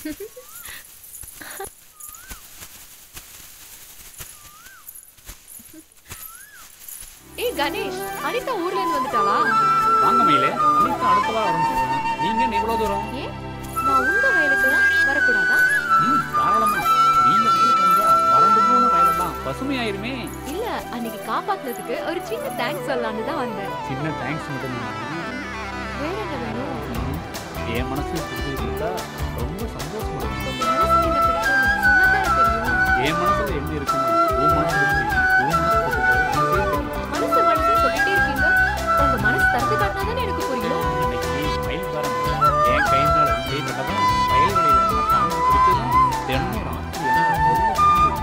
ஏய் கணேஷ் அனிதா ஊர்ல இருந்து வந்துட்டாளா வாங்க மயிலே அனிதா அடுத்த வாரம் வரணும் சொன்னா. நீங்க என்ன இவ்வளவு தூரம் ஏன் நான் உங்க வயலுக்குலாம் வரக்கூடாதா ம் தாராளமா நீங்க வயலுக்கு வந்தா வறண்டு போன வயலெல்லாம் பசுமையாயிருமே இல்ல அன்னைக்கு காப்பாத்துனதுக்கு ஒரு சின்ன தேங்க்ஸ் சொல்லலாம்னு தான் வந்தேன் சின்ன தேங்க்ஸ் மட்டும் வேற என்ன வேணும் என் மனசு பிடிச்சிருந்தா ரொம்ப சந்தோஷமா இருக்கும். உங்க மனசுக்கு என்ன பிடிக்கும் சொன்னாதானே தெரியும் என் மனசுல என்ன இருக்குன்னு உன் மனசுல தெரியும். உன் மனசுல தெரியும். எனக்கே தெரியும். மனசு மனசு சொல்லிட்டே இருக்கீங்க உங்க மனசு திறந்து காட்டினாதானே எனக்கு புரியும் இன்னைக்கு மயில் பாருங்க என் கை மேல கை பட்டதும் வயல்வெளியில நான் தாங்க பிடிச்சதும் தினமும் ராத்திரி எனக்கு முதல்ல தூங்கும்.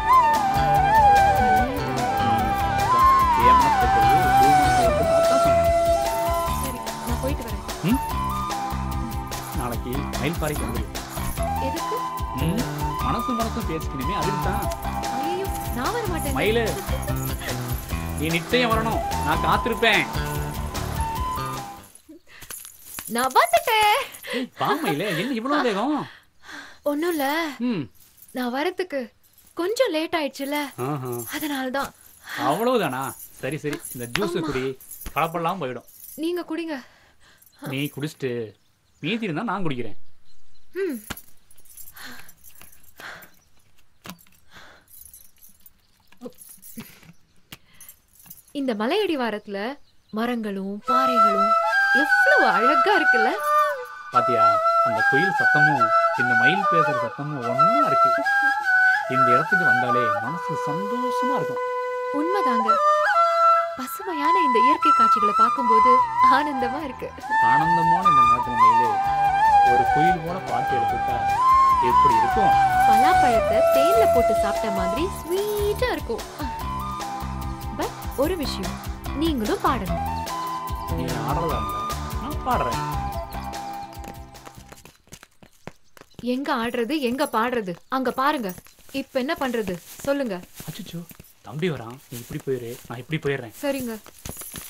என் மனசுல தெரியும் உன் மனசுல இருக்கு அதான் சொன்னேன் சரி நான் போயிட்டு வரேன் ம்? நாளைக்கு மயில் பாறைக்கு வந்துரு எதுக்கு ம்? மனசு மனசு பேசிக்கணுமே அதுக்கு தான் ஐயோ நான் வர மாட்டேன் மயிலு நீ நிச்சயம் வரணும் நான் காத்திருப்பேன் நான் வந்துட்டேன் வா மயிலே என்ன இவ்வளவு வேகம் ஒண்ணும் இல்ல ம் நான் வரதுக்கு கொஞ்சம் லேட் ஆயிடுச்சுல ஆஹா. அதனால தான் அவ்வளவுதானா சரி சரி இந்த ஜூஸ் குடி கலப்பெல்லாம் போயிடும் நீங்க குடிங்க நீ குடிச்சிட்டு மீதி இருந்தா நான் குடிக்கிறேன் ம் இந்த மலையடிவாரத்துல மரங்களும் பாறைகளும் எவ்வளவு அழகா இருக்குல்ல பாத்தியா அந்த குயில் சத்தமும் இந்த மயில் பேசுற சத்தமும் ஒண்ணா இருக்கு இந்த இடத்துக்கு வந்தாலே மனசு சந்தோஷமா இருக்கும் உண்மைதாங்க பசுமையான இந்த இயற்கை காட்சிகளை பார்க்கும்போது ஆனந்தமா இருக்கு ஆனந்தமான இந்த நேரத்துல மயிலே ஒரு குயில் போல பாட்டு எடுத்துட்டா எப்படி இருக்கும் பலாப்பழத்தை தேன்ல போட்டு சாப்பிட்ட மாதிரி ஸ்வீட்டா இருக்கும் பட் ஒரு விஷயம் நீங்களும் பாடணும் நீ ஆடுறதா இருந்தா நான் பாடுறேன் எங்க ஆடுறது எங்க பாடுறது அங்க பாருங்க இப்ப என்ன பண்றது சொல்லுங்க அச்சோ தம்பி வரான் நீ இப்படி போயிரு நான் இப்படி போயிடுறேன் சரிங்க